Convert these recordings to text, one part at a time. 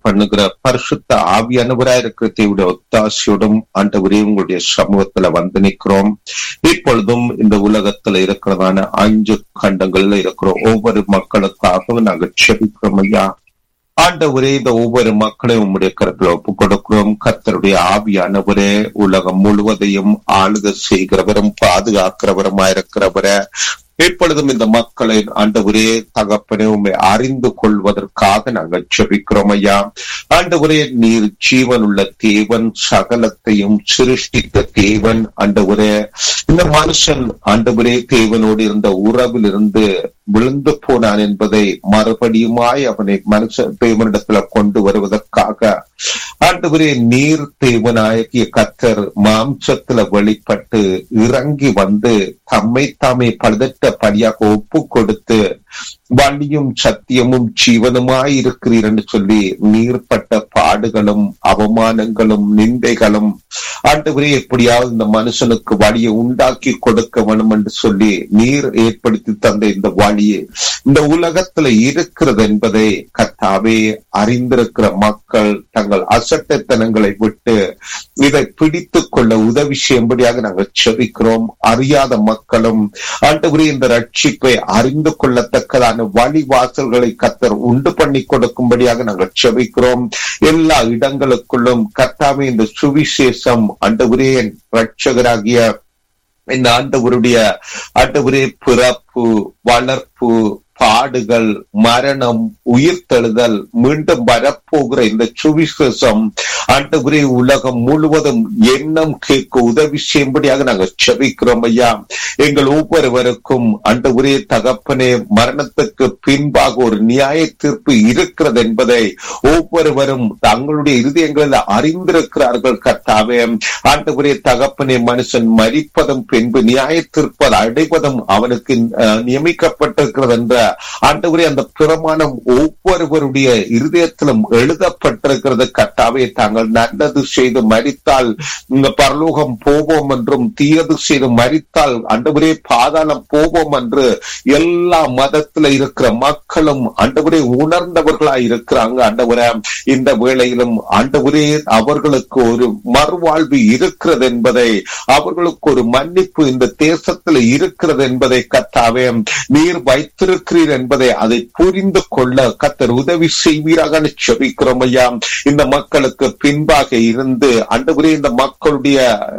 பண்ணுகிற பரிசுத்த ஆவியானவராய் இருக்கிற தேவடைய ஒத்தாசையோடும் ஆண்டவரே உங்களுடைய சமூகத்துல வந்து நிற்கிறோம் இப்பொழுதும் இந்த உலகத்துல இருக்கிறதான அஞ்சு கண்டங்கள்ல இருக்கிற ஒவ்வொரு மக்களுக்காகவும் நாங்கள் செபிக்கிறோம் ஐயா ஆண்டவரே இந்த ஒவ்வொரு மக்களையும் உம்முடைய கருத்துல ஒப்பு கொடுக்கிறோம் கர்த்தருடைய ஆவியானவரே உலகம் முழுவதையும் ஆளுக செய்கிறவரும் பாதுகாக்கிறவருமாயிருக்கிறவரே இப்பொழுதும் இந்த மக்களை ஆண்டவரே தகப்பனே உண்மை அறிந்து கொள்வதற்காக நாங்கள் செபிக்கிறோம் ஐயா ஆண்டவரே நீர் ஜீவன் உள்ள தேவன் சகலத்தையும் சிருஷ்டித்த தேவன் ஆண்டவரே இந்த மனுஷன் ஆண்டவரே தேவனோடு இருந்த உறவில் இருந்து விழுந்து போனான் என்பதை மறுபடியுமாய் அவனை மனுஷ தேவனிடத்துல கொண்டு வருவதற்காக ஆண்டவரே நீர் தேவனாகிய கத்தர் மாம்சத்துல வெளிப்பட்டு இறங்கி வந்து தம்மை தாமே பழுதற்ற படியாக ஒப்பு கொடுத்து வழியும் சத்தியமும் ஜீவனுமாய் இருக்கிறீர் என்று சொல்லி நீர்பட்ட பாடுகளும் அவமானங்களும் நிந்தைகளும் ஆண்டவரே எப்படியாவது இந்த மனுஷனுக்கு வழியை உண்டாக்கி கொடுக்க வேணும் என்று சொல்லி நீர் ஏற்படுத்தி தந்த இந்த வழியை இந்த உலகத்துல இருக்கிறது என்பதை கத்தாவே அறிந்திருக்கிற மக்கள் தங்கள் அசட்டத்தனங்களை விட்டு இதை பிடித்து கொள்ள உதவி செய்யும்படியாக நாங்கள் செபிக்கிறோம் அறியாத மக்களும் ஆண்டவரே இந்த ரட்சிப்பை அறிந்து கொள்ளத்தக்கதான வழி வாசல்களை கத்தர் உண்டு பண்ணி கொடுக்கும்படியாக நாங்கள் செபிக்கிறோம் எல்லா இடங்களுக்குள்ளும் கத்தாவே இந்த சுவிசேஷம் ஆண்டவரே ரட்சகராகிய இந்த ஆண்டவருடைய ஆண்டவரே பிறப்பு வளர்ப்பு பாடுகள் மரணம் உயிர்த்தெழுதல் மீண்டும் வரப்போகிற இந்த சுவிசேஷம் ஆண்டவரே உலகம் முழுவதும் எண்ணம் கேட்க உதவி செய்யும்படியாக நாங்கள் செபிக்கிறோம் ஐயா எங்கள் ஒவ்வொருவருக்கும் ஆண்டவரே தகப்பனே மரணத்துக்கு பின்பாக ஒரு நியாய தீர்ப்பு இருக்கிறது என்பதை ஒவ்வொருவரும் தங்களுடைய இருதயங்களில் அறிந்திருக்கிறார்கள் கர்த்தாவே ஆண்டவரே தகப்பனே மனுஷன் மறிப்பதும் பின்பு நியாய தீர்ப்பது அடைவதும் அவனுக்கு நியமிக்கப்பட்டிருக்கிறது என்ற ஆண்டவரே அந்த பிரமாணம் ஒவ்வொருவருடைய இருதயத்திலும் எழுதப்பட்டிருக்கிறது கட்டாவே தாங்கள் நல்லது செய்து மறித்தால் இந்த பரலோகம் போவோம் என்றும் தீயது செய்து மறித்தால் ஆண்டவரே பாதாளம் போவோம் என்று எல்லா மதத்துல இருக்கிற மக்களும் ஆண்டவரே உணர்ந்தவர்களா இருக்கிறாங்க ஆண்டவரே இந்த வேளையிலும் ஆண்டவரே அவர்களுக்கு ஒரு மறுவாழ்வு இருக்கிறது என்பதை அவர்களுக்கு ஒரு மன்னிப்பு இந்த தேசத்துல இருக்கிறது என்பதை கத்தாவே நீர் வைத்திருக்கிறீர் என்பதை அதை புரிந்து கொள்ள கத்தர் உதவி செய்வீராக செபிக்கிறோம் ஐயா இந்த மக்களுக்கு பின்பாக இருந்து அன்றுவரே இந்த மக்களுடைய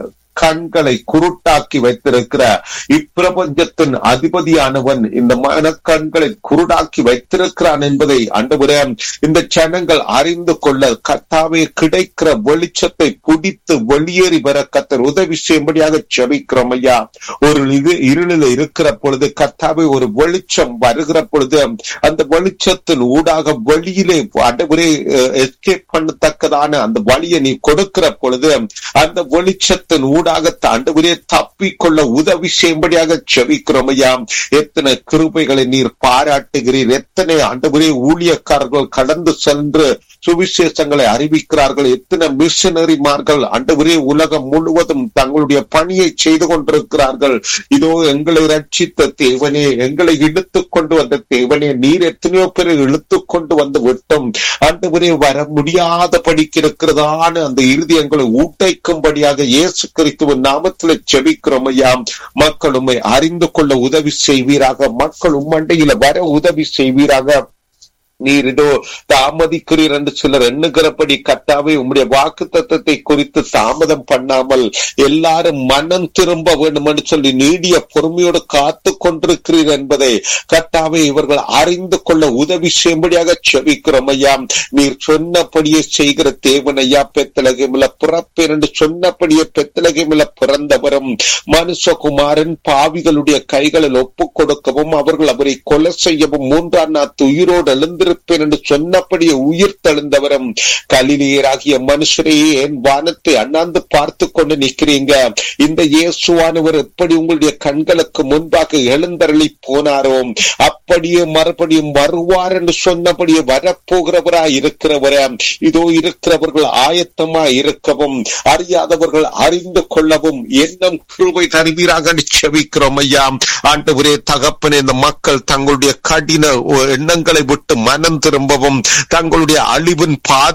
கண்களை குருட்டாக்கி வைத்திருக்கிற இப்பிரபஞ்சத்தின் அதிபதியானவன் இந்த மனக்கண்களை குருடாக்கி வைத்திருக்கிறான் என்பதை அன்றுவரே இந்த ஜனங்கள் அறிந்து கொள்ள கத்தாவே கிடைக்கிற வெளிச்சத்தை பிடித்து வெளியேறி வர கத்தர் உதவி செய்யும்படியாக செபிக்கிறோம் ஐயா ஒரு இது இருளில் இருக்கிற பொழுது கத்தாவே ஒரு வெளிச்சம் வருகிற பொழுது அந்த வெளிச்சத்தின் ஊடாக வெளியிலே அன்றுவரே எஸ்கேப் பண்ணத்தக்கதான அந்த வழியை நீ கொடுக்கிற பொழுது அந்த வெளிச்சத்தின் ஊடாக ஆண்டவரே தப்பிக்கொள்ள உதவி செய்யும்படியாக செவிக்கிறோம் ஐயா எத்தனை கிருபைகளை நீர் பாராட்டுகிறீர் எத்தனை ஆண்டவரே ஊழியக்காரர்கள் கடந்து சென்று சுவிசேஷங்களை அறிவிக்கிறார்கள் எத்தனை மிஷனரிமார்கள் ஆண்டவரே உலகம் முழுவதும் தங்களுடைய பணியை செய்து கொண்டிருக்கிறார்கள் இதோ எங்களை ரட்சித்த தேவனே எங்களை இழுத்து கொண்டு வந்த தேவனே நீர் எத்தனையோ பேரை இழுத்து கொண்டு வந்து விட்டும் ஆண்டவரே வர முடியாத படிக்கிறதான அந்த இருதயங்களை ஊட்டைக்கும்படியாக இயேசு கிறிஸ்துவின் நாமத்தில் செபிக்கிறோம் ஐயா மக்கள் உண்மை அறிந்து கொள்ள உதவி செய்வீராக மக்கள் உம்மண்டையில வர உதவி செய்வீராக நீர் இதோ தாமதிக்கிறீர் என்று சிலர் எண்ணுகிறபடி கட்டாவே உம்முடைய வாக்கு தத்துவத்தை குறித்து தாமதம் பண்ணாமல் எல்லாரும் மனம் திரும்ப வேண்டும் என்று சொல்லி நீடிய பொறுமையோடு காத்து கொண்டிருக்கிறீர் என்பதை கட்டாவே இவர்கள் அறிந்து கொள்ள உதவி செய்யும்படியாக செவிக்கிறோம் ஐயா நீர் சொன்னபடியே செய்கிற தேவன் ஐயா பெத்தலகமில பிறப்பேன் என்று சொன்னபடியே பெத்தலகமில பிறந்தவரும் மனுஷகுமாரன் பாவிகளுடைய கைகளில் ஒப்புக் கொடுக்கவும் அவர்கள் அவரை கொலை செய்யவும் மூன்றாம் நாத்து உயிரோடு எழுந்து இருப்பேன் என்று சொன்னபடியே உயிர் தெழுந்தவரும் கலிலியராகிய மனுஷரையே என் வானத்தை அண்ணாந்து பார்த்து கொண்டு நிற்கிறீங்க இந்த இயேசுவானவர் எப்படி உங்களுடைய கண்களுக்கு முன்பாக எழுந்தருளி போனாரோ அப்படியே மறுபடியும் வருவார் என்று சொன்னபடியே வரப்போகிறவரா இருக்கிறவர இதோ இருக்கிறவர்கள் ஆயத்தமா இருக்கவும் அறியாதவர்கள் அறிந்து கொள்ளவும் எண்ணம் கிருபை தருவீராக செவிக்கிறோம் ஐயா ஆண்டவரே தகப்பனே இந்த மக்கள் தங்களுடைய கடின எண்ணங்களை விட்டு மனம் திரும்பவும் தங்களுடைய அழிவின் பாதை